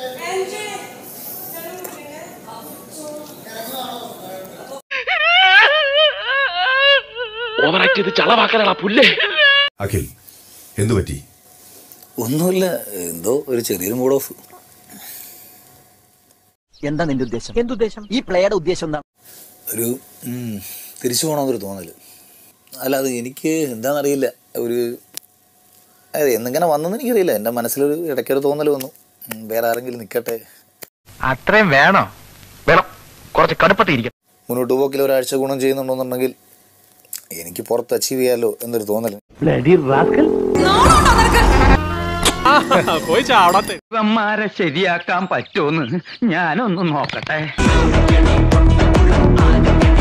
overact ചെയ്ത് ചളവാക്കാനാ പുല്ലേ അഖിൽ എന്തു പറ്റി ഒന്നുമില്ല എന്തോ ഒരു ചെറിയൊരു മൂഡ് ഓഫ് എന്താ നിന്റെ ഉദ്ദേശം എന്തുദ്ദേശം ഈ പ്ലേയുടെ ഉദ്ദേശം എന്താണ് ഒരു ഉം, തിരിച്ചു പോകണമെന്നൊരു തോന്നല് അല്ല അത് എനിക്ക് എന്താണെന്നറിയില്ല ഒരു അതെ എന്നിങ്ങനെ വന്നെന്ന് എനിക്കറിയില്ല എൻ്റെ മനസ്സിലൊരു ഇടയ്ക്കൊരു തോന്നൽ വന്നു ഉം, വേറെ ആരെങ്കിലും നിൽക്കട്ടെ അത്രയും വേണോ വേണം കുറച്ച് കടുപ്പത്തിരിക്കും മുന്നോട്ട് പോക്കിൽ ഒരാഴ്ച ഗുണം ചെയ്യുന്നുണ്ടെന്നുണ്ടെങ്കിൽ എനിക്ക് പുറത്ത് അച്ചീവ് ചെയ്യാമല്ലോ എന്നൊരു തോന്നൽ ഇവന്മാരെ ശരിയാക്കാൻ പറ്റുമെന്ന് ഞാനൊന്ന് നോക്കട്ടെ